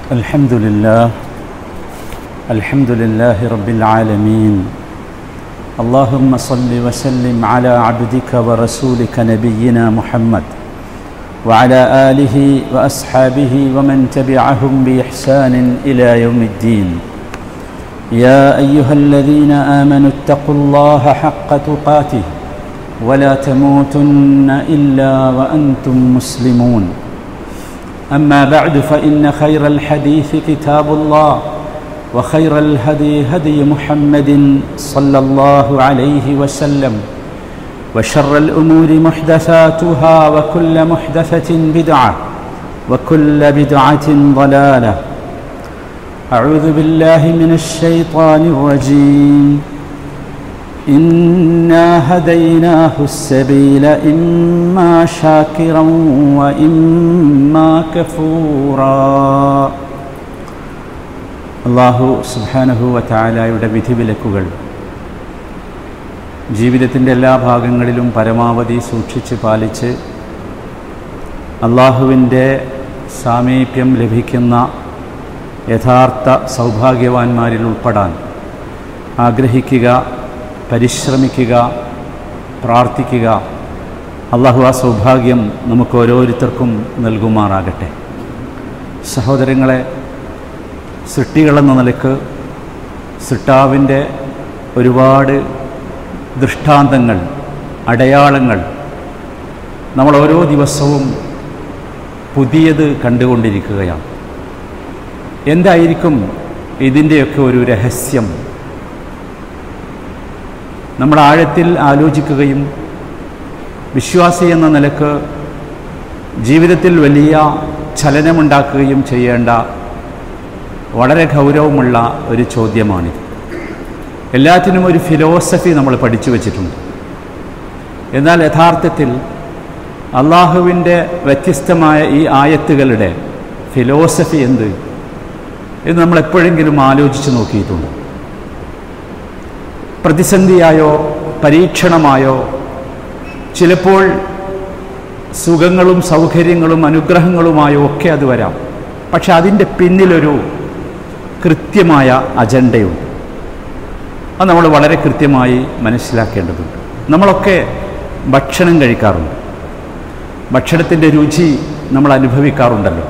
الحمد لله الحمد لله رب العالمين اللهم صل وسلم على عبدك ورسولك نبينا محمد وعلى اله واصحابه ومن تبعهم باحسان الى يوم الدين يا ايها الذين امنوا اتقوا الله حق تقاته ولا تموتن الا وانتم مسلمون أما بعد فإن خير الحديث كتاب الله وخير الهدي هدي محمد صلى الله عليه وسلم وشر الأمور محدثاتها وكل محدثة بدعة وكل بدعة ضلالة أعوذ بالله من الشيطان الرجيم إنا هديناه السبيل إما شاكرا وإما كفورا അള്ളാഹു സുബാനഹു വറ്റാലായുടെ വിധിവിലക്കുകൾ ജീവിതത്തിൻ്റെ എല്ലാ ഭാഗങ്ങളിലും പരമാവധി സൂക്ഷിച്ച് പാലിച്ച് അള്ളാഹുവിൻ്റെ സാമീപ്യം ലഭിക്കുന്ന യഥാർത്ഥ സൗഭാഗ്യവാന്മാരിൽ ഉൾപ്പെടാൻ ആഗ്രഹിക്കുക പരിശ്രമിക്കുക പ്രാർത്ഥിക്കുക അള്ളാഹു ആ സൗഭാഗ്യം നമുക്ക് ഓരോരുത്തർക്കും നൽകുമാറാകട്ടെ സഹോദരങ്ങളെ സൃഷ്ടികളെന്ന നിലക്ക് സൃഷ്ടാവിൻ്റെ ഒരുപാട് ദൃഷ്ടാന്തങ്ങൾ അടയാളങ്ങൾ നമ്മൾ ഓരോ ദിവസവും പുതിയത് കണ്ടുകൊണ്ടിരിക്കുകയാണ് എന്തായിരിക്കും ഇതിൻ്റെയൊക്കെ ഒരു രഹസ്യം നമ്മൾ ആഴത്തിൽ ആലോചിക്കുകയും വിശ്വാസി എന്ന നിലക്ക് ജീവിതത്തിൽ വലിയ ചലനമുണ്ടാക്കുകയും ചെയ്യേണ്ട വളരെ ഗൗരവമുള്ള ഒരു ചോദ്യമാണിത് എല്ലാത്തിനും ഒരു ഫിലോസഫി നമ്മൾ പഠിച്ചു വച്ചിട്ടുണ്ട് എന്നാൽ യഥാർത്ഥത്തിൽ അള്ളാഹുവിൻ്റെ വ്യത്യസ്തമായ ഈ ആയത്തുകളുടെ ഫിലോസഫി എന്ത് എന്ന് നമ്മൾ എപ്പോഴെങ്കിലും ആലോചിച്ച് നോക്കിയിട്ടുണ്ട് പ്രതിസന്ധിയായോ പരീക്ഷണമായോ ചിലപ്പോൾ സുഖങ്ങളും സൗകര്യങ്ങളും അനുഗ്രഹങ്ങളുമായോ ഒക്കെ അത് വരാം പക്ഷെ അതിൻ്റെ പിന്നിലൊരു കൃത്യമായ അജണ്ടയുണ്ട് അത് നമ്മൾ വളരെ കൃത്യമായി മനസ്സിലാക്കേണ്ടതുണ്ട് നമ്മളൊക്കെ ഭക്ഷണം കഴിക്കാറുണ്ട് ഭക്ഷണത്തിൻ്റെ രുചി നമ്മൾ അനുഭവിക്കാറുണ്ടല്ലോ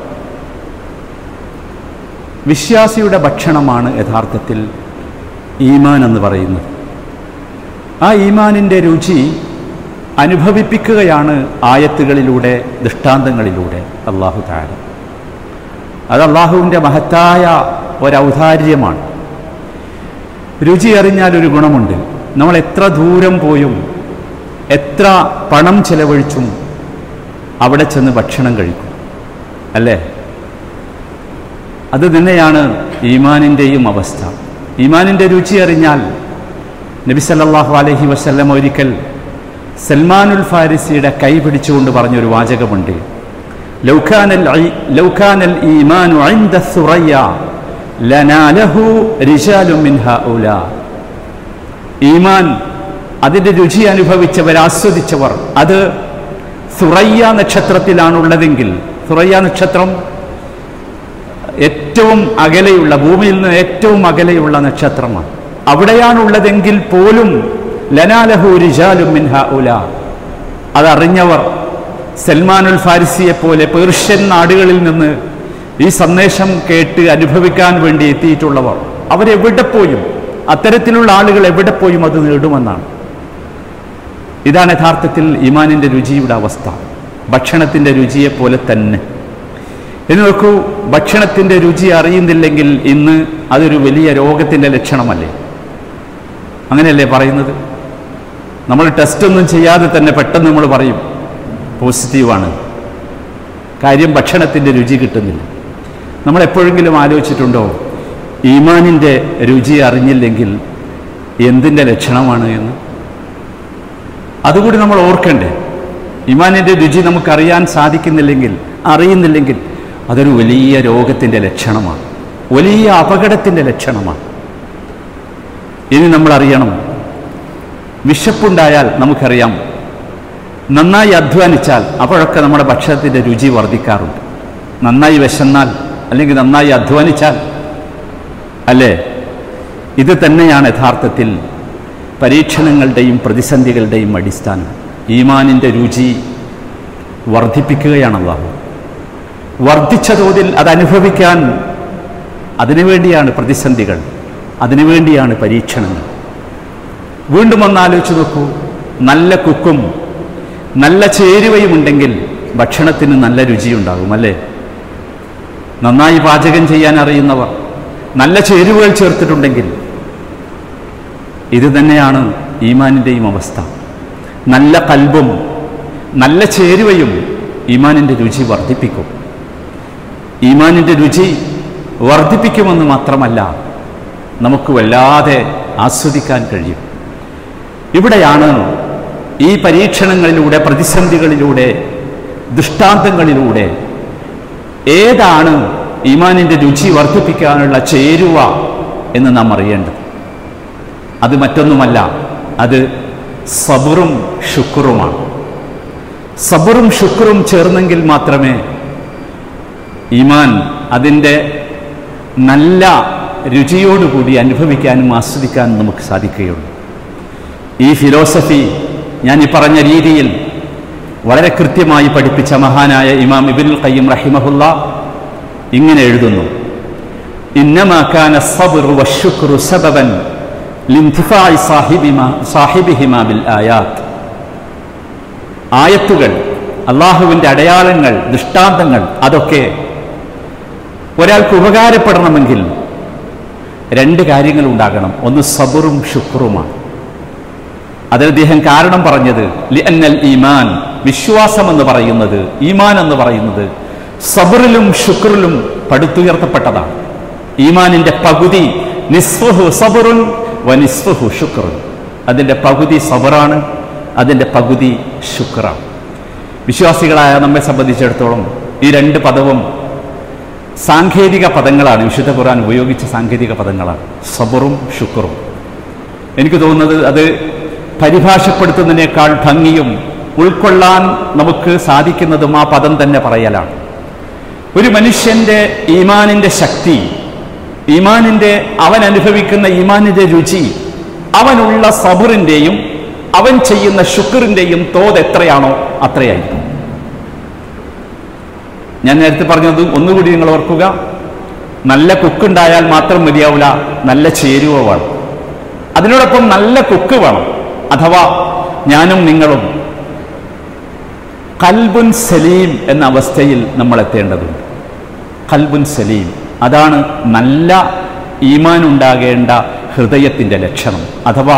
വിശ്വാസിയുടെ ഭക്ഷണമാണ് യഥാർത്ഥത്തിൽ ഈമാൻ എന്ന് പറയുന്നത് ആ ഈമാനിൻ്റെ രുചി അനുഭവിപ്പിക്കുകയാണ് ആയത്തുകളിലൂടെ ദൃഷ്ടാന്തങ്ങളിലൂടെ അള്ളാഹു താര അത് അള്ളാഹുവിൻ്റെ മഹത്തായ ഒരൗദാര്യമാണ് രുചി അറിഞ്ഞാൽ ഒരു ഗുണമുണ്ട് നമ്മൾ എത്ര ദൂരം പോയും എത്ര പണം ചെലവഴിച്ചും അവിടെ ചെന്ന് ഭക്ഷണം കഴിക്കും അല്ലേ അത് തന്നെയാണ് ഈമാനിൻ്റെയും അവസ്ഥ ഈമാനിൻ്റെ രുചി അറിഞ്ഞാൽ നബി സല്ലല്ലാഹു അലൈഹി വസല്ലം ഒരിക്കൽ സൽമാനുൽ ഫാരിസിയുടെ കൈ പിടിച്ചുകൊണ്ട് പറഞ്ഞൊരു വാചകമുണ്ട് ലൗഖാനൽ ലൗഖാനൽ ഈമാനു عند الثريا لناله رجال من هؤلاء ഈമാൻ അതിൻ്റെ രുചി അനുഭവിച്ചവർ ആസ്വദിച്ചവർ അത് സുറയ്യ നക്ഷത്രത്തിലാണുള്ളതെങ്കിൽ സുറയ്യ നക്ഷത്രം ഏറ്റവും അകലെയുള്ള ഭൂമിയിൽ നിന്ന് ഏറ്റവും അകലെയുള്ള നക്ഷത്രമാണ് അവിടെയാണുള്ളതെങ്കിൽ പോലും ലനാലഹു റിജാലും മിൻഹ ഉല അതറിഞ്ഞവർ സൽമാനുൽ ഫാരിസിയെ പോലെ പേർഷ്യൻ നാടുകളിൽ നിന്ന് ഈ സന്ദേശം കേട്ട് അനുഭവിക്കാൻ വേണ്ടി എത്തിയിട്ടുള്ളവർ അവരെവിടെ പോയും അത്തരത്തിലുള്ള ആളുകൾ എവിടെ പോയും അത് നേടുമെന്നാണ് ഇതാണ് യഥാർത്ഥത്തിൽ ഇമാനിൻ്റെ രുചിയുടെ അവസ്ഥ ഭക്ഷണത്തിൻ്റെ രുചിയെ പോലെ തന്നെ എന്ന് നോക്കൂ ഭക്ഷണത്തിൻ്റെ രുചി അറിയുന്നില്ലെങ്കിൽ ഇന്ന് അതൊരു വലിയ രോഗത്തിൻ്റെ ലക്ഷണമല്ലേ അങ്ങനെയല്ലേ പറയുന്നത് നമ്മൾ ടെസ്റ്റ് ഒന്നും ചെയ്യാതെ തന്നെ പെട്ടെന്ന് നമ്മൾ പറയും പോസിറ്റീവാണ് കാര്യം ഭക്ഷണത്തിൻ്റെ രുചി കിട്ടുന്നില്ല നമ്മൾ എപ്പോഴെങ്കിലും ആലോചിച്ചിട്ടുണ്ടോ ഈമാനിൻ്റെ രുചി അറിഞ്ഞില്ലെങ്കിൽ എന്തിൻ്റെ ലക്ഷണമാണ് എന്ന് അതുകൂടി നമ്മൾ ഓർക്കണ്ടേ ഇമാനിൻ്റെ രുചി നമുക്കറിയാൻ സാധിക്കുന്നില്ലെങ്കിൽ അറിയുന്നില്ലെങ്കിൽ അതൊരു വലിയ രോഗത്തിൻ്റെ ലക്ഷണമാണ് വലിയ അപകടത്തിൻ്റെ ലക്ഷണമാണ് ഇനി നമ്മൾ അറിയണം വിശപ്പുണ്ടായാൽ നമുക്കറിയാം നന്നായി അധ്വാനിച്ചാൽ അപ്പോഴൊക്കെ നമ്മുടെ ഭക്ഷണത്തിൻ്റെ രുചി വർദ്ധിക്കാറുണ്ട് നന്നായി വിശന്നാൽ അല്ലെങ്കിൽ നന്നായി അധ്വാനിച്ചാൽ അല്ലേ ഇത് തന്നെയാണ് യഥാർത്ഥത്തിൽ പരീക്ഷണങ്ങളുടെയും പ്രതിസന്ധികളുടെയും അടിസ്ഥാനം ഈമാനിൻ്റെ രുചി വർദ്ധിപ്പിക്കുകയാണ് അള്ളാഹു വർദ്ധിച്ച തോതിൽ അത് അനുഭവിക്കാൻ അതിനുവേണ്ടിയാണ് പ്രതിസന്ധികൾ അതിനുവേണ്ടിയാണ് പരീക്ഷണങ്ങൾ വീണ്ടും ഒന്ന് ആലോചിച്ച് നോക്കൂ നല്ല കുക്കും നല്ല ചേരുവയും ഉണ്ടെങ്കിൽ ഭക്ഷണത്തിന് നല്ല രുചിയുണ്ടാകും അല്ലേ നന്നായി പാചകം ചെയ്യാൻ അറിയുന്നവർ നല്ല ചേരുവകൾ ചേർത്തിട്ടുണ്ടെങ്കിൽ ഇത് തന്നെയാണ് ഈമാനിൻ്റെയും അവസ്ഥ നല്ല കൽബും നല്ല ചേരുവയും ഈമാനിൻ്റെ രുചി വർദ്ധിപ്പിക്കും ഈമാനിൻ്റെ രുചി വർദ്ധിപ്പിക്കുമെന്ന് മാത്രമല്ല നമുക്ക് വല്ലാതെ ആസ്വദിക്കാൻ കഴിയും ഇവിടെയാണ് ഈ പരീക്ഷണങ്ങളിലൂടെ പ്രതിസന്ധികളിലൂടെ ദൃഷ്ടാന്തങ്ങളിലൂടെ ഏതാണ് ഈമാനിൻ്റെ രുചി വർദ്ധിപ്പിക്കാനുള്ള ചേരുവ എന്ന് നാം അറിയേണ്ടത് അത് മറ്റൊന്നുമല്ല അത് സബുറും ശുക്റുമാണ് സബുറും ശുക്റും ചേർന്നെങ്കിൽ മാത്രമേ ഈമാൻ അതിൻ്റെ നല്ല രുചിയോടുകൂടി അനുഭവിക്കാനും ആസ്വദിക്കാനും നമുക്ക് സാധിക്കുകയുള്ളൂ ഈ ഫിലോസഫി ഞാൻ ഈ പറഞ്ഞ രീതിയിൽ വളരെ കൃത്യമായി പഠിപ്പിച്ച മഹാനായ ഇമാം ഇബിൻ ഖയ്യിം റഹിമഹുല്ല ഇങ്ങനെ എഴുതുന്നു إنما كان الصبر والشكر سببا لانتفاع صاحبهما صاحبهما بالآيات ആയത്തുകൾ അള്ളാഹുവിൻ്റെ അടയാളങ്ങൾ ദൃഷ്ടാന്തങ്ങൾ അതൊക്കെ ഒരാൾക്ക് ഉപകാരപ്പെടണമെങ്കിൽ രണ്ട് കാര്യങ്ങൾ ഉണ്ടാകണം ഒന്ന് സബറും ശുക്രുമാണ് അതിന് അദ്ദേഹം കാരണം പറഞ്ഞത് ലിഅന്നൽ ഈമാൻ വിശ്വാസം എന്ന് പറയുന്നത് ഈമാൻ എന്ന് പറയുന്നത് സബറിലും ശുക്രിലും പടുത്തുയർത്തപ്പെട്ടതാണ് ഈമാനിന്റെ പകുതി നിസ്ഫഹു സബറുൻ വ നിസ്ഫഹു ശുക്റുൻ അതിൻ്റെ പകുതി സബറാണ് അതിൻ്റെ പകുതി ശുക്രാണ് വിശ്വാസികളായ നമ്മെ സംബന്ധിച്ചിടത്തോളം ഈ രണ്ട് പദവും സാങ്കേതിക പദങ്ങളാണ് വിശുദ്ധ ഖുർആൻ ഉപയോഗിച്ച സാങ്കേതിക പദങ്ങളാണ് സബറും ശുക്റും എനിക്ക് തോന്നുന്നത് അത് പരിഭാഷപ്പെടുത്തുന്നതിനേക്കാൾ ഭംഗിയും ഉൾക്കൊള്ളാൻ നമുക്ക് സാധിക്കുന്നതും ആ പദം തന്നെ പറയലാണ് ഒരു മനുഷ്യന്റെ ഈമാനിന്റെ ശക്തി ഈമാനിന്റെ അവൻ അനുഭവിക്കുന്ന ഈമാനിന്റെ രുചി അവനുള്ള സബറിന്റെയും അവൻ ചെയ്യുന്ന ശുക്റിന്റെയും തോത് എത്രയാണോ അത്രയായിരിക്കും ഞാൻ നേരത്തെ പറഞ്ഞത് ഒന്നുകൂടി നിങ്ങൾ ഓർക്കുക നല്ല കുക്കുണ്ടായാൽ മാത്രം മതിയാവില്ല നല്ല ചേരുവ വേണം അതിനോടൊപ്പം നല്ല കുക്ക് വേണം അഥവാ ഞാനും നിങ്ങളും കൽബുൻ സലീം എന്ന അവസ്ഥയിൽ നമ്മൾ എത്തേണ്ടതുണ്ട് കൽബുൻ സലീം അതാണ് നല്ല ഈമാൻ ഉണ്ടാകേണ്ട ഹൃദയത്തിൻ്റെ ലക്ഷണം അഥവാ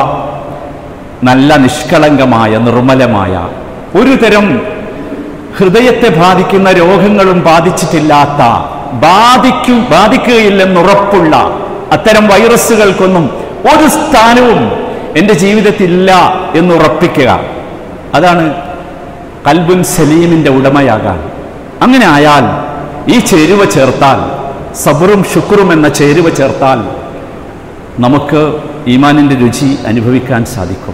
നല്ല നിഷ്കളങ്കമായ നിർമ്മലമായ ഒരു തരം ഹൃദയത്തെ ബാധിക്കുന്ന രോഗങ്ങളും ബാധിച്ചിട്ടില്ലാത്ത ബാധിക്കു ബാധിക്കുകയില്ലെന്നുറപ്പുള്ള അത്തരം വൈറസുകൾക്കൊന്നും ഒരു സ്ഥാനവും എൻ്റെ ജീവിതത്തിലില്ല എന്നുറപ്പിക്കുക അതാണ് കൽബുൻ സലീമിൻ്റെ ഉടമയാകാൻ അങ്ങനെ ആയാൽ ഈ ചേരുവ ചേർത്താൽ സബറും ശുക്രും എന്ന ചേരുവ ചേർത്താൽ നമുക്ക് ഈമാനിൻ്റെ രുചി അനുഭവിക്കാൻ സാധിക്കും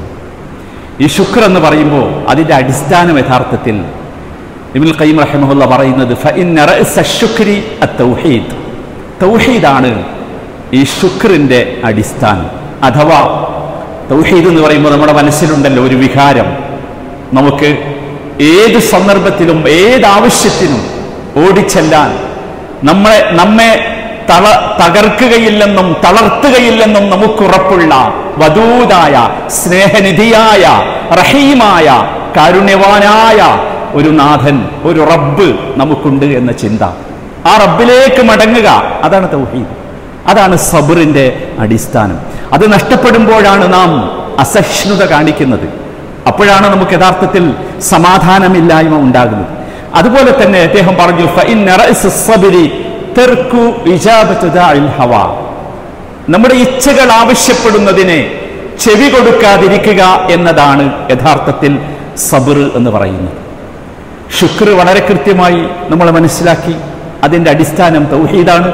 ഈ ശുക്ർ എന്ന് പറയുമ്പോൾ അതിൻ്റെ അടിസ്ഥാനം യഥാർത്ഥത്തിൽ ഇബിൻ ഖയ്യിം റഹിമഹുല്ല പറയുന്നത് ഫഇന്ന റഅസ ശുക്രി അത്തൗഹീദ് തൗഹീദാണ് ഈ ശുക്രിൻ്റെ അടിസ്ഥാനം അഥവാ തൗഹീദ് എന്ന് പറയുമ്പോൾ നമ്മുടെ മനസ്സിലുണ്ടല്ലോ ഒരു വികാരം നമുക്ക് ഏത് സന്ദർഭത്തിലും ഏതാവശ്യത്തിനും ഓടിച്ചെല്ലാൻ നമ്മളെ നമ്മെ തള തകർക്കുകയില്ലെന്നും തളർത്തുകയില്ലെന്നും നമുക്കുറപ്പുള്ള വധൂതായ സ്നേഹനിധിയായ റഹീമായ കാരുണ്യവാനായ ഒരു നാഥൻ ഒരു റബ്ബ് നമുക്കുണ്ട് എന്ന ചിന്ത ആ റബ്ബിലേക്ക് മടങ്ങുക അതാണ് തൗഹീദ് അതാണ് സബറിന്റെ അടിസ്ഥാനം അത് നഷ്ടപ്പെടുമ്പോഴാണ് നാം അസഹിഷ്ണുത കാണിക്കുന്നത് അപ്പോഴാണ് നമുക്ക് യഥാർത്ഥത്തിൽ സമാധാനമില്ലായ്മ ഉണ്ടാകുന്നത് അതുപോലെ തന്നെ അദ്ദേഹം പറഞ്ഞു "ഫഇന്ന റഅസ الصبر ترك إجابة داعي الهوى." നമ്മുടെ ഇച്ഛകൾ ആവശ്യപ്പെടുന്നതിനെ ചെവി കൊടുക്കാതിരിക്കുക എന്നതാണ് യഥാർത്ഥത്തിൽ സബർ എന്ന് പറയുന്നത് ശുക്ർ വളരെ കൃത്യമായി നമ്മൾ മനസ്സിലാക്കി അതിൻ്റെ അടിസ്ഥാനം തൗഹീദാണ്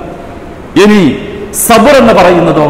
ഇനി സബർ എന്ന് പറയുന്നതോ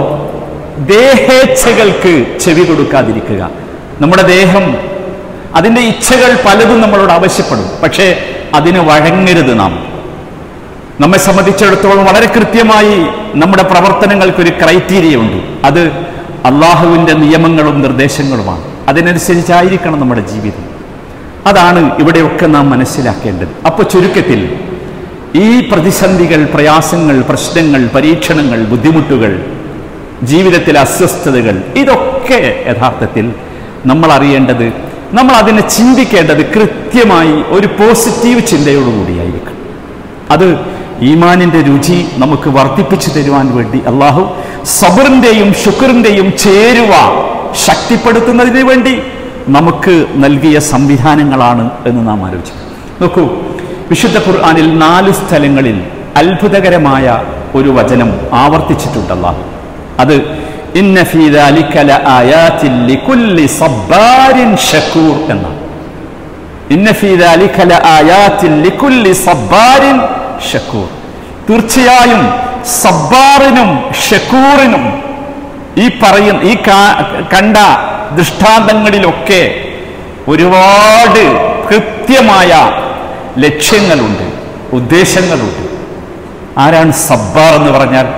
ദേഹേച്ഛകൾക്ക് ചെവി കൊടുക്കാതിരിക്കുക നമ്മുടെ ദേഹം അതിൻ്റെ ഇച്ഛകൾ പലതും നമ്മളോട് ആവശ്യപ്പെടും പക്ഷേ അതിന് വഴങ്ങരുത് നാം നമ്മെ സംബന്ധിച്ചിടത്തോളം വളരെ കൃത്യമായി നമ്മുടെ പ്രവർത്തനങ്ങൾക്കൊരു ക്രൈറ്റീരിയ ഉണ്ട് അത് അള്ളാഹുവിൻ്റെ നിയമങ്ങളും നിർദ്ദേശങ്ങളുമാണ് അതിനനുസരിച്ചായിരിക്കണം നമ്മുടെ ജീവിതം അതാണ് ഇവിടെയൊക്കെ നാം മനസ്സിലാക്കേണ്ടത് അപ്പോൾ ചുരുക്കത്തിൽ ഈ പ്രതിസന്ധികൾ പ്രയാസങ്ങൾ പ്രശ്നങ്ങൾ പരീക്ഷണങ്ങൾ ബുദ്ധിമുട്ടുകൾ ജീവിതത്തിലെ അസ്വസ്ഥതകൾ ഇതൊക്കെ യഥാർത്ഥത്തിൽ നമ്മൾ അറിയേണ്ടത് നമ്മൾ അതിനെ ചിന്തിക്കേണ്ടത് കൃത്യമായി ഒരു പോസിറ്റീവ് ചിന്തയോടുകൂടിയായിരിക്കും അത് ഈമാനിന്റെ രുചി നമുക്ക് വർദ്ധിപ്പിച്ചു തരുവാൻ വേണ്ടി അള്ളാഹു സബറിന്റെയും ഷുക്കറിന്റെയും ചേരുവ ശക്തിപ്പെടുത്തുന്നതിന് വേണ്ടി നമുക്ക് നൽകിയ സംവിധാനങ്ങളാണ് എന്ന് നാം ആലോചിക്കും നോക്കൂ വിശുദ്ധ ഖുർആാനിൽ നാല് സ്ഥലങ്ങളിൽ അത്ഭുതകരമായ ഒരു വചനം ആവർത്തിച്ചിട്ടുണ്ട് അള്ളാഹു അത് ഇന്ന ഫീ ദാലിക ലആയാതിൻ ലികുല്ലി സബ്ബാരിൻ ഷക്കൂർ എന്നാണ് ഇന്ന ഫീ ദാലിക ലആയാതിൻ ലികുല്ലി സബ്ബാരിൻ ഷക്കൂർ തീർച്ചയായും സബ്ബാറിനും ഷക്കൂറിനും ഈ പറയുന്ന ഈ കാ- കണ്ട ദൃഷ്ടാന്തങ്ങളിലൊക്കെ ഒരുപാട് കൃത്യമായ ലക്ഷ്യങ്ങളുണ്ട് ഉദ്ദേശങ്ങളുണ്ട് ആരാണ് സബ്ബാർ എന്ന് പറഞ്ഞാൽ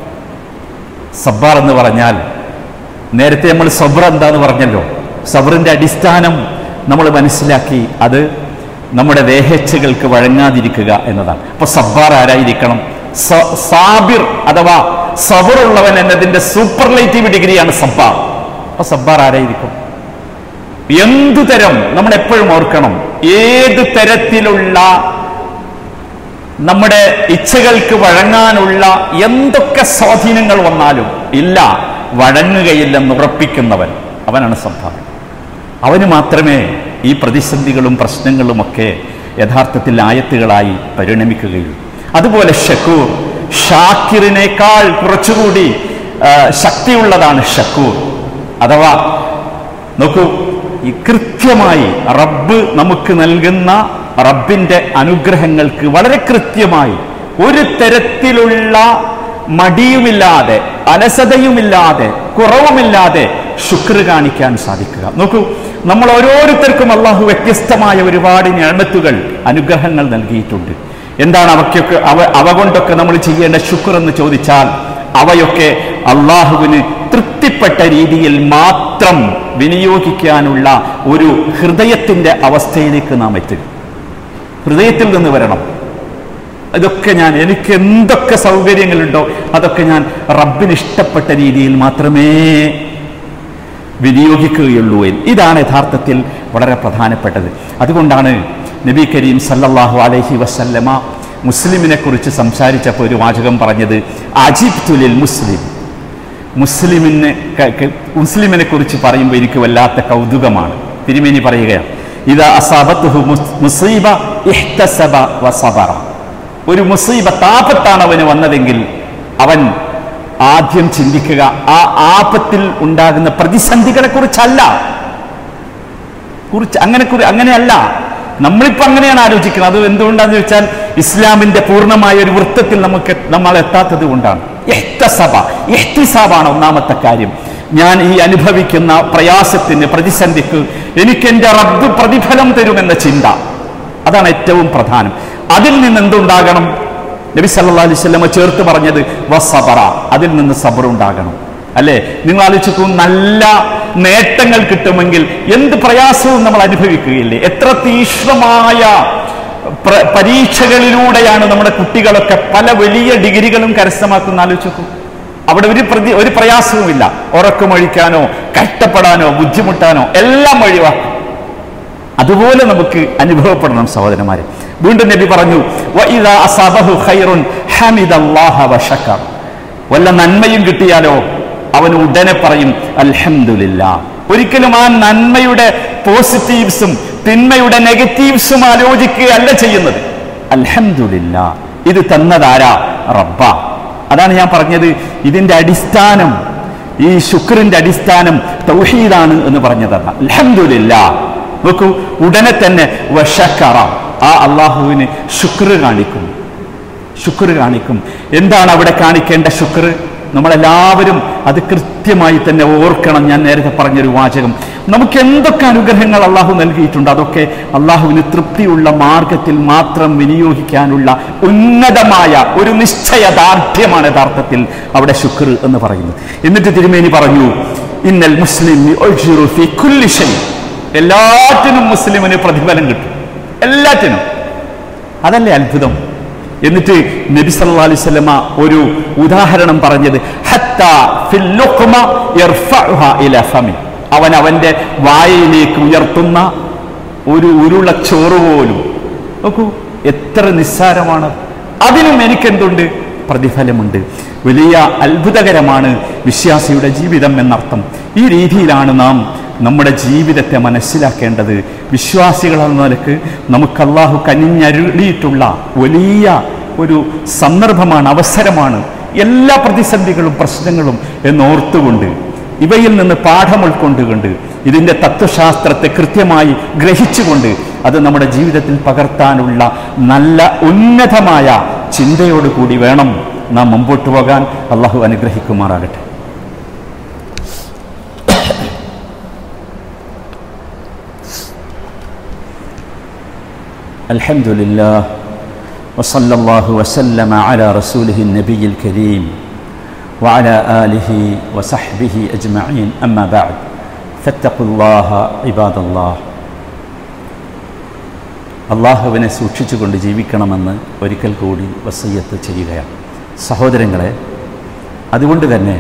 സബ്ബാർ എന്ന് പറഞ്ഞാൽ നേരത്തെ നമ്മൾ സബ്ർ എന്താന്ന് പറഞ്ഞല്ലോ സബ്റിന്റെ അടിസ്ഥാനം നമ്മൾ മനസ്സിലാക്കി അത് നമ്മുടെ ദേഹേച്ഛകൾക്ക് വഴങ്ങാതിരിക്കുക എന്നതാണ് അപ്പൊ സബ്ബാർ ആരായിരിക്കണം സ- സാബിർ അഥവാ സബറുള്ളവൻ എന്നതിന്റെ സൂപ്പർലൈറ്റീവ് ഡിഗ്രിയാണ് സബ്ബാർ അപ്പൊ സബ്ബാർ ആരായിരിക്കും എന്തു തരം നമ്മൾ എപ്പോഴും ഓർക്കണം ഏത് തരത്തിലുള്ള നമ്മുടെ ഇച്ഛകൾക്ക് വഴങ്ങാനുള്ള എന്തൊക്കെ സ്വാധീനങ്ങൾ വന്നാലും ഇല്ല വഴങ്ങുകയില്ലെന്ന് ഉറപ്പിക്കുന്നവൻ അവനാണ് സംഭാവന അവന് മാത്രമേ ഈ പ്രതിസന്ധികളും പ്രശ്നങ്ങളുമൊക്കെ യഥാർത്ഥത്തിൽ ആയത്തുകളായി പരിണമിക്കുകയുള്ളൂ അതുപോലെ ഷക്കൂർ ഷാക്കിറിനേക്കാൾ കുറച്ചുകൂടി ആ, ശക്തിയുള്ളതാണ് ഷക്കൂർ അഥവാ നോക്കൂ ഈ കൃത്യമായി റബ്ബ് നമുക്ക് നൽകുന്ന റബ്ബിന്റെ അനുഗ്രഹങ്ങൾക്ക് വളരെ കൃത്യമായി ഒരു തരത്തിലുള്ള മടിയുമില്ലാതെ അലസതയുമില്ലാതെ കുറവുമില്ലാതെ ശുക്ർ കാണിക്കാൻ സാധിക്കുക നോക്കൂ നമ്മൾ ഓരോരുത്തർക്കും അള്ളാഹു വ്യത്യസ്തമായ ഒരുപാട് ഞാമത്തുകൾ അനുഗ്രഹങ്ങൾ നൽകിയിട്ടുണ്ട് എന്താണ് അവയ്ക്കൊക്കെ അവ അവ കൊണ്ടൊക്കെ നമ്മൾ ചെയ്യേണ്ട ശുക്ർ എന്ന് ചോദിച്ചാൽ അവയൊക്കെ അള്ളാഹുവിന് തൃപ്തിപ്പെട്ട രീതിയിൽ മാത്രം വിനിയോഗിക്കാനുള്ള ഒരു ഹൃദയത്തിന്റെ അവസ്ഥയിലേക്ക് നാം എത്തുക ഹൃദയത്തിൽ നിന്ന് വരണം ഇതൊക്കെ ഞാൻ എനിക്ക് എന്തൊക്കെ സൗകര്യങ്ങളുണ്ടോ അതൊക്കെ ഞാൻ റബ്ബിന് ഇഷ്ടപ്പെട്ട രീതിയിൽ മാത്രമേ വിനിയോഗിക്കുകയുള്ളൂ എന്ന് ഇതാണ് യഥാർത്ഥത്തിൽ വളരെ പ്രധാനപ്പെട്ടത് അതുകൊണ്ടാണ് നബി കരീം സല്ലല്ലാഹു അലൈഹി വസല്ലമ മുസ്ലിമിനെ കുറിച്ച് സംസാരിച്ചപ്പോൾ ഒരു വാചകം പറഞ്ഞത് അജിബ് തുലിൽ മുസ്ലിം മുസ്ലിമിനെ ക- ക- മുസ്ലിമിനെ കുറിച്ച് പറയുമ്പോൾ എനിക്ക് വല്ലാത്ത കൗതുകമാണ് തിരുമേനി പറയുകയാണ് ഇത് അസാബത്തുഹു മുസ്- മുസീബ ഇഹ്തസബ വസബറ ഒരു മുസീബ താപത്താണ് അവന് വന്നതെങ്കിൽ അവൻ ആദ്യം ചിന്തിക്കുക ആ ആപത്തിൽ ഉണ്ടാകുന്ന പ്രതിസന്ധികളെ കുറിച്ചല്ല കുറിച്ച് അങ്ങനെ കുറി അങ്ങനെയല്ല നമ്മളിപ്പോ അങ്ങനെയാണ് ആലോചിക്കുന്നത് അത് എന്തുകൊണ്ടാന്ന് ചോദിച്ചാൽ ഇസ്ലാമിന്റെ പൂർണ്ണമായ ഒരു വൃത്തത്തിൽ നമുക്ക് നമ്മൾ എത്താത്തത് കൊണ്ടാണ് എഹ്തസബ എഹ്തിസാബാണ് ഒന്നാമത്തെ കാര്യം ഞാൻ ഈ അനുഭവിക്കുന്ന പ്രയാസത്തിന് പ്രതിസന്ധിക്ക് എനിക്ക് എന്റെ റബ്ബ് പ്രതിഫലം തരുമെന്ന ചിന്ത അതാണ് ഏറ്റവും പ്രധാനം അതിൽ നിന്ന് എന്തുണ്ടാകണം നബി സല്ലല്ലാഹു അലൈഹി വസല്ലമ ചേർത്ത് പറഞ്ഞത് വസബറ അതിൽ നിന്ന് സബർ ഉണ്ടാകണം അല്ലേ നിങ്ങൾ ആലോചിക്കൂ നല്ല നേട്ടങ്ങൾ കിട്ടുമെങ്കിൽ എന്ത് പ്രയാസവും നമ്മൾ അനുഭവിക്കുകയില്ലേ എത്ര തീക്ഷ്ണമായ പ്ര- പരീക്ഷകളിലൂടെയാണ് നമ്മുടെ കുട്ടികളൊക്കെ പല വലിയ ഡിഗ്രികളും കരസ്ഥമാക്കുന്ന ആലോചിക്കൂ അവിടെ ഒരു പ്രതി ഒരു പ്രയാസവുമില്ല ഉറക്കമൊഴിക്കാനോ കഷ്ടപ്പെടാനോ ബുദ്ധിമുട്ടാനോ എല്ലാം ഒഴിവാക്കും അതുപോലെ നമുക്ക് അനുഭവപ്പെടണം സഹോദരന്മാരെ വീണ്ടും നബി പറഞ്ഞു "വഇദാ അസാബഹു ഖൈറുൻ ഹമിദല്ലാഹ വശക്കർ." വല്ല നന്മയും കിട്ടിയാലോ അവൻ ഉടനെ പറയും അൽഹംദുലില്ലാ ഒരിക്കലും ആ നന്മയുടെ പോസിറ്റീവ്സും തിന്മയുടെ നെഗറ്റീവ്സും ആലോചിക്കുകയല്ല ചെയ്യുന്നത് അൽഹംദുലില്ലാ ഇത് തന്നതാരാ റബ്ബ അതാണ് ഞാൻ പറഞ്ഞത് ഇതിന്റെ അടിസ്ഥാനം ഈ ശുക്രിന്റെ അടിസ്ഥാനം തൗഹീദാണ് എന്ന് പറഞ്ഞതാണ് അൽഹംദുലില്ലാ നോക്കൂ ഉടനെ തന്നെ വശക്കറ ആ അള്ളാഹുവിന് ശുക്ർ കാണിക്കും ശുക്ർ കാണിക്കും എന്താണ് അവിടെ കാണിക്കേണ്ട ശുക്ർ നമ്മളെല്ലാവരും അത് കൃത്യമായി തന്നെ ഓർക്കണം ഞാൻ നേരത്തെ പറഞ്ഞൊരു വാചകം നമുക്ക് എന്തൊക്കെ അനുഗ്രഹങ്ങൾ അള്ളാഹു നൽകിയിട്ടുണ്ട് അതൊക്കെ അള്ളാഹുവിന് തൃപ്തിയുള്ള മാർഗത്തിൽ മാത്രം വിനിയോഗിക്കാനുള്ള ഉന്നതമായ ഒരു നിശ്ചയദാർഢ്യമാണ് യഥാർത്ഥത്തിൽ അവിടെ ശുക്ർ എന്ന് പറയുന്നത് എന്നിട്ട് തിരുമേനി പറഞ്ഞു ഇന്നൽ മുസ്ലിം യുഅ്ജിറു ഫീ കുല്ലി ഷൈ. എല്ലാറ്റിനും മുസ്ലിമിന് പ്രതിഫലം കിട്ടും എല്ലാറ്റിനും അതല്ലേ അത്ഭുതം എന്നിട്ട് നബി സല്ലല്ലാഹു അലൈഹി വസല്ലമ ഒരു ഉദാഹരണം പറഞ്ഞത് ഹത്താ ഫിൽ ലുഖ്മ യർഫഉഹ ഇലാ ഫമി അവൻ അവന്റെ വായയിലേക്ക് ഉയർത്തുന്ന ഒരു ഉരുള ചോറ് പോലും നോക്കൂ എത്ര നിസ്സാരമാണ് അതിനും എനിക്കെന്തുണ്ട് പ്രതിഫലമുണ്ട് വലിയ അത്ഭുതകരമാണ് വിശ്വാസിയുടെ ജീവിതം എന്നർത്ഥം ഈ രീതിയിലാണ് നാം നമ്മുടെ ജീവിതത്തെ മനസ്സിലാക്കേണ്ടത് വിശ്വാസികളെന്ന നിലക്ക് നമുക്ക് അള്ളാഹു കനിഞ്ഞരുളിയിട്ടുള്ള വലിയ ഒരു സന്ദർഭമാണ് അവസരമാണ് എല്ലാ പ്രതിസന്ധികളും പ്രശ്നങ്ങളും എന്നോർത്തുകൊണ്ട് ഇവയിൽ നിന്ന് പാഠം ഉൾക്കൊണ്ടുകൊണ്ട് ഇതിൻ്റെ തത്വശാസ്ത്രത്തെ കൃത്യമായി ഗ്രഹിച്ചുകൊണ്ട് അത് നമ്മുടെ ജീവിതത്തിൽ പകർത്താനുള്ള നല്ല ഉന്നതമായ ചിന്തയോടുകൂടി വേണം നാം മുമ്പോട്ട് പോകാൻ അള്ളാഹു അനുഗ്രഹിക്കുമാറാകട്ടെ الحمد لله وصلى الله وسلم على رسوله النبي الكريم وعلى آله وصحبه أجمعين أما بعد فاتقوا الله عباد الله അള്ളാഹുവിനെ സൂക്ഷിച്ചുകൊണ്ട് ജീവിക്കണമെന്ന് ഒരിക്കൽ കൂടി വസയ്യത്ത് ചെയ്യുകയാണ് സഹോദരങ്ങളെ അതുകൊണ്ട് തന്നെ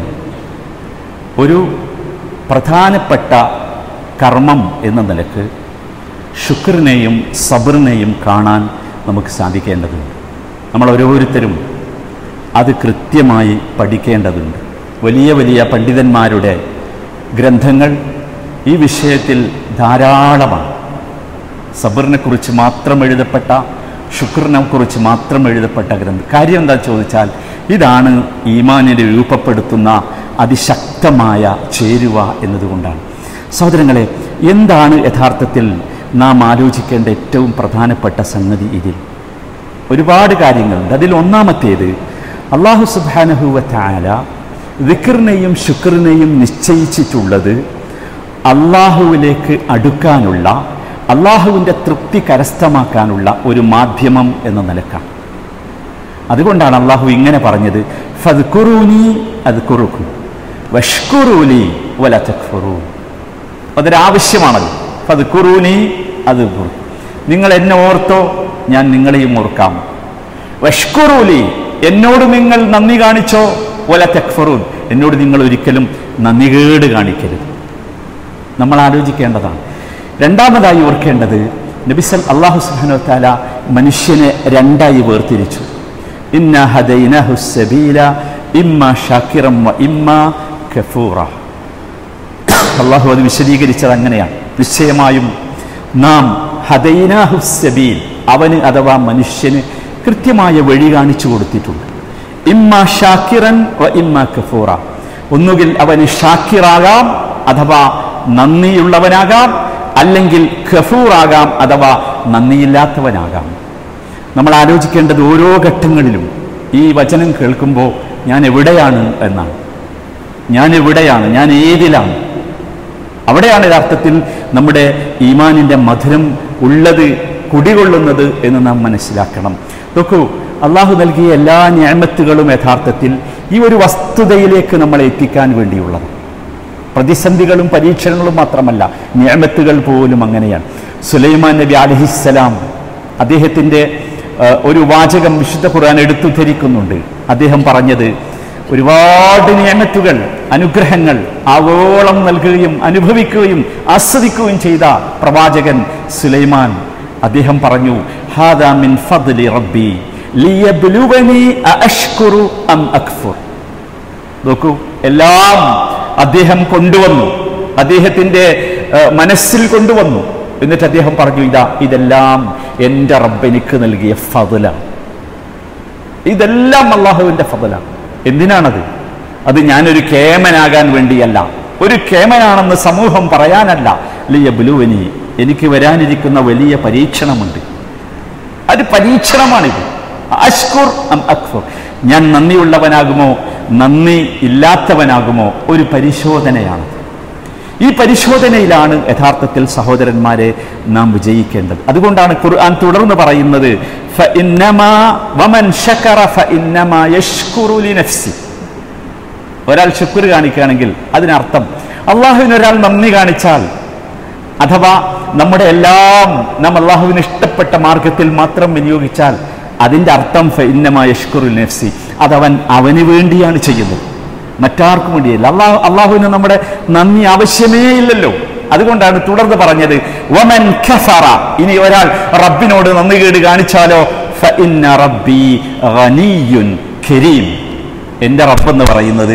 ഒരു പ്രധാനപ്പെട്ട കർമ്മം എന്ന നിലക്ക് ശുക്രിനെയും സബറിനെയും കാണാൻ നമുക്ക് സാധിക്കേണ്ടതുണ്ട് നമ്മൾ ഓരോരുത്തരും അത് കൃത്യമായി പഠിക്കേണ്ടതുണ്ട് വലിയ വലിയ പണ്ഡിതന്മാരുടെ ഗ്രന്ഥങ്ങൾ ഈ വിഷയത്തിൽ ധാരാളമാണ് സബറിനെ കുറിച്ച് മാത്രം എഴുതപ്പെട്ട ശുക്രിനെ കുറിച്ച് മാത്രം എഴുതപ്പെട്ട ഗ്രന്ഥം കാര്യം എന്താ ചോദിച്ചാൽ ഇതാണ് ഈമാനിനെ രൂപപ്പെടുത്തുന്ന അതിശക്തമായ ചേരുവ എന്നതുകൊണ്ടാണ് സഹോദരങ്ങളെ എന്താണ് യഥാർത്ഥത്തിൽ നാം ആലോചിക്കേണ്ട ഏറ്റവും പ്രധാനപ്പെട്ട സംഗതി ഇതിൽ ഒരുപാട് കാര്യങ്ങളുണ്ട് അതിൽ ഒന്നാമത്തേത് അള്ളാഹു സുബാനഹുവല വിക്റിനെയും ശുക്രിനെയും നിശ്ചയിച്ചിട്ടുള്ളത് അള്ളാഹുവിലേക്ക് അടുക്കാനുള്ള അള്ളാഹുവിൻ്റെ തൃപ്തി കരസ്ഥമാക്കാനുള്ള ഒരു മാധ്യമം എന്ന നിലക്കാണ് അതുകൊണ്ടാണ് അള്ളാഹു ഇങ്ങനെ പറഞ്ഞത് ഫദ്കുറൂനി അത് കുറുക്കും വഷ്കുറൂലി വല തക്ഫുറൂ അതൊരാവശ്യമാണത് ഫദ്കുറൂനി അത് കുറുക്കും നിങ്ങൾ എന്നെ ഓർത്തോ ഞാൻ നിങ്ങളെയും ഓർക്കാം വഷ്കുറൂലി എന്നോട് നിങ്ങൾ നന്ദി കാണിച്ചോ വല തക്ഫറൂൻ എന്നോട് നിങ്ങൾ ഒരിക്കലും നന്ദികേട് കാണിക്കരുത് നമ്മൾ ആലോചിക്കേണ്ടതാണ് രണ്ടാമതായി ഓർക്കേണ്ടത് നബിസൽ അള്ളാഹു സുബാനോ താല മനുഷ്യനെ രണ്ടായി വേർതിരിച്ചു ഇന്ന ഹദൈനഹു സബീല ഇമ്മ ഷാക്കിറം വ ഇമ്മ കഫൂറ അള്ളാഹു അത് വിശദീകരിച്ചത് അങ്ങനെയാണ് നിശ്ചയമായും നാം ഹദൈനാഹു സബീൽ അവന് അഥവാ മനുഷ്യന് കൃത്യമായ വഴി കാണിച്ചു കൊടുത്തിട്ടുണ്ട് ഇമ്മ ഷാക്കിറൻ വ ഇമ്മ കഫൂറ ഒന്നുകിൽ അവന് ഷാക്കിറാകാം അഥവാ നന്ദിയുള്ളവനാകാം അല്ലെങ്കിൽ ഖഫൂറാകാം അഥവാ നന്ദിയില്ലാത്തവനാകാം നമ്മൾ ആലോചിക്കേണ്ടത് ഓരോ ഘട്ടങ്ങളിലും ഈ വചനം കേൾക്കുമ്പോൾ ഞാൻ എവിടെയാണ് എന്നാണ് ഞാൻ എവിടെയാണ് ഞാൻ ഏതിലാണ് അവിടെയാണ് യഥാർത്ഥത്തിൽ നമ്മുടെ ഈമാനിൻ്റെ മധുരം ഉള്ളത് കുടികൊള്ളുന്നത് എന്ന് നാം മനസ്സിലാക്കണം നോക്കൂ അള്ളാഹു നൽകിയ എല്ലാ ഞാമത്തുകളും യഥാർത്ഥത്തിൽ ഈ ഒരു വസ്തുതയിലേക്ക് നമ്മളെ എത്തിക്കാൻ വേണ്ടിയുള്ളത് പ്രതിസന്ധികളും പരീക്ഷണങ്ങളും മാത്രമല്ല ഞാമത്തുകൾ പോലും അങ്ങനെയാണ് സുലൈമാൻ നബി അലഹിസ്സലാം അദ്ദേഹത്തിൻ്റെ ഏഹ്, ഒരു വാചകം വിശുദ്ധ ഖുർആൻ എടുത്തു ധരിക്കുന്നുണ്ട് അദ്ദേഹം പറഞ്ഞത് ഒരുപാട് നിയമത്തുകൾ അനുഗ്രഹങ്ങൾ ആവോളം നൽകുകയും അനുഭവിക്കുകയും ആസ്വദിക്കുകയും ചെയ്ത പ്രവാചകൻ സുലൈമാൻ അദ്ദേഹം പറഞ്ഞു ഹാദാ മിൻ ഫദ്ലി റബ്ബി ലിയബ്ലുവനി അഅഷ്കുറു അം അക്ഫുർ നോക്കൂ എല്ലാം അദ്ദേഹം കൊണ്ടുവന്നു അദ്ദേഹത്തിന്റെ ഏഹ്, മനസ്സിൽ കൊണ്ടുവന്നു എന്നിട്ട് അദ്ദേഹം പറഞ്ഞു ഇതാ ഇതെല്ലാം എൻ്റെ റബ്ബെനിക്ക് നൽകിയ ഫതിലാണ് ഇതെല്ലാം അള്ളാഹുവിൻ്റെ ഫതിലാണ് എന്തിനാണത് അത് ഞാനൊരു കേമനാകാൻ വേണ്ടിയല്ല ഒരു കേമനാണെന്ന് സമൂഹം പറയാനല്ല ലിയബുലുവനി എനിക്ക് വരാനിരിക്കുന്ന വലിയ പരീക്ഷണമുണ്ട് അത് പരീക്ഷണമാണിത് അഷ്കുർ അം അക്ഫുർ ഞാൻ നന്ദിയുള്ളവനാകുമോ നന്ദി ഇല്ലാത്തവനാകുമോ ഒരു പരിശോധനയാണ് ഈ പരിശോധനയിലാണ് യഥാർത്ഥത്തിൽ സഹോദരന്മാരെ നാം വിജയിക്കേണ്ടത് അതുകൊണ്ടാണ് ഖുർആൻ തുടർന്ന് പറയുന്നത് "ഫഇന്നമാ വമൻ ശകറ ഫഇന്നമാ യശ്കുറു ലിനഫ്സി." ഒരാൾ ശുക്ർ കാണിക്കുകയാണെങ്കിൽ അതിനർത്ഥം അള്ളാഹുവിന് ഒരാൾ നന്ദി കാണിച്ചാൽ അഥവാ നമ്മുടെ എല്ലാം നാം അള്ളാഹുവിന് ഇഷ്ടപ്പെട്ട മാർഗത്തിൽ മാത്രം വിനിയോഗിച്ചാൽ അതിൻ്റെ അർത്ഥം ഫഇന്നമാ യശ്കുറു നഫ്സി അതവൻ അവന് വേണ്ടിയാണ് ചെയ്യുന്നത് മറ്റാർക്കും വേണ്ടിയല്ല അള്ളാഹു അള്ളാഹുവിന് നമ്മുടെ നന്ദി ആവശ്യമേ ഇല്ലല്ലോ അതുകൊണ്ടാണ് തുടർന്ന് പറഞ്ഞത് വമൻ കഫറ ഇനി ഒരാൾ റബ്ബിനോട് നന്ദി കേട് കാണിച്ചാലോ ഫഇന്ന റബ്ബി ഗനിയ്യുൻ കരീം എൻ്റെ റബ്ബെന്ന് പറയുന്നത്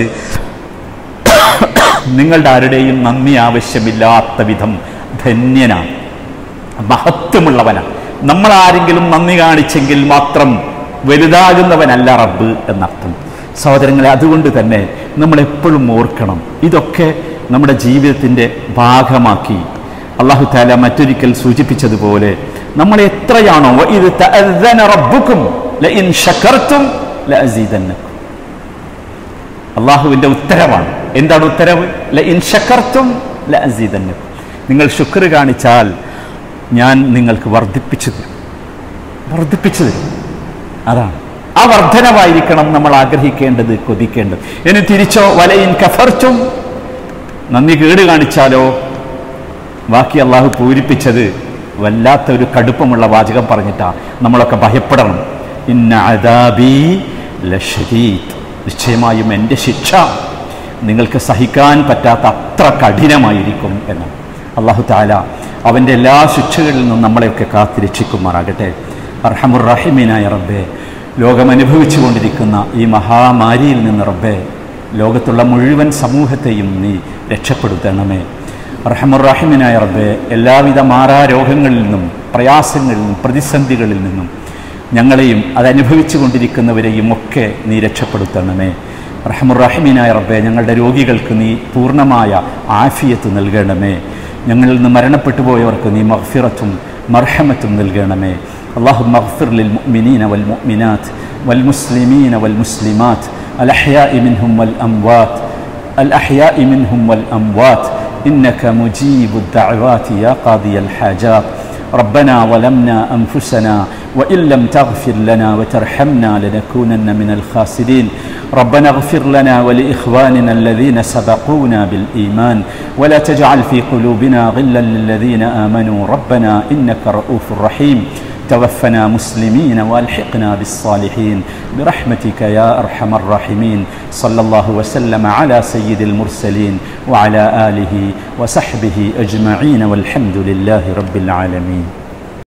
നിങ്ങളുടെ ആരുടെയും നന്ദി ആവശ്യമില്ലാത്ത വിധം ധന്യനാണ് മഹത്വമുള്ളവനാണ് നമ്മൾ ആരെങ്കിലും നന്ദി കാണിച്ചെങ്കിൽ മാത്രം വലുതാകുന്നവനല്ല റബ്ബ് എന്നർത്ഥം സഹോദരങ്ങളെ അതുകൊണ്ട് തന്നെ നമ്മൾ എപ്പോഴും ഓർക്കണം ഇതൊക്കെ നമ്മുടെ ജീവിതത്തിൻ്റെ ഭാഗമാക്കി അള്ളാഹു താല മറ്റൊരിക്കൽ സൂചിപ്പിച്ചതുപോലെ നമ്മൾ എത്രയാണോ ഇത് തഅذന റബ്ബുക്കും ലഇൻ ശകർത്തും ലഅസീദന്നക്കും അള്ളാഹുവിൻ്റെ ഉത്തരവാണ് എന്താണ് ഉത്തരവ് ലഇൻ ശകർത്തും ലഅസീദന്നക്കും നിങ്ങൾ ശുക്ർ കാണിച്ചാൽ ഞാൻ നിങ്ങൾക്ക് വർദ്ധിപ്പിച്ചു തരും വർദ്ധിപ്പിച്ചു തരും അതാണ് ആ വർധനവായിരിക്കണം നമ്മൾ ആഗ്രഹിക്കേണ്ടത് കൊതിക്കേണ്ടത് ഇനി തിരിച്ചോ വലയിൻ കഫർച്ചും നന്ദി കേട് കാണിച്ചാലോ ബാക്കി അള്ളാഹു പൂരിപ്പിച്ചത് വല്ലാത്ത ഒരു കടുപ്പമുള്ള വാചകം പറഞ്ഞിട്ടാ നമ്മളൊക്കെ ഭയപ്പെടണം ഇന്ന അദാബി ലഷദീദ് നിശ്ചയമായും എൻ്റെ ശിക്ഷ നിങ്ങൾക്ക് സഹിക്കാൻ പറ്റാത്ത അത്ര കഠിനമായിരിക്കും എന്ന് അള്ളാഹു താല അവൻ്റെ എല്ലാ ശിക്ഷകളിൽ നിന്നും നമ്മളെയൊക്കെ കാത്തിരക്ഷിക്കുമാറാകട്ടെ അർഹമുറഹിമീനായ റബ്ബെ ലോകം അനുഭവിച്ചു കൊണ്ടിരിക്കുന്ന ഈ മഹാമാരിയിൽ നിന്ന് റബ്ബെ ലോകത്തുള്ള മുഴുവൻ സമൂഹത്തെയും നീ രക്ഷപ്പെടുത്തണമേ റഹമുറാഹിമിനായ റബ്ബെ എല്ലാവിധ മാറാരോഗങ്ങളിൽ നിന്നും പ്രയാസങ്ങളിൽ നിന്നും പ്രതിസന്ധികളിൽ നിന്നും ഞങ്ങളെയും അതനുഭവിച്ചു കൊണ്ടിരിക്കുന്നവരെയും ഒക്കെ നീ രക്ഷപ്പെടുത്തണമേ റഹമുറാഹിമിനായ റബ്ബെ ഞങ്ങളുടെ രോഗികൾക്ക് നീ പൂർണ്ണമായ ആഫിയത്ത് നൽകണമേ ഞങ്ങളിൽ നിന്ന് മരണപ്പെട്ടു പോയവർക്ക് നീ മഹ്ഫിറത്തും മർഹമത്തും നൽകണമേ അള്ളാഹു മഹ്ഫിർ ലിൽ മുഅ്മിനീന വൽ മുഅ്മിനാത്ത് വൽ മുസ്ലിമീന വൽ മുസ്ലിമാത്ത് الأحياء منهم والأموات الأحياء منهم والأموات إنك مجيب الدعوات يا قاضي الحاجات ربنا ظلمنا أنفسنا وإن لم تغفر لنا وترحمنا لنكونن من الخاسرين ربنا اغفر لنا ولإخواننا الذين سبقونا بالإيمان ولا تجعل في قلوبنا غلا للذين آمنوا ربنا إنك رؤوف رحيم توفنا مسلمين والحقنا بالصالحين برحمتك يا ارحم الراحمين صلى الله وسلم على سيد المرسلين وعلى اله وصحبه اجمعين والحمد لله رب العالمين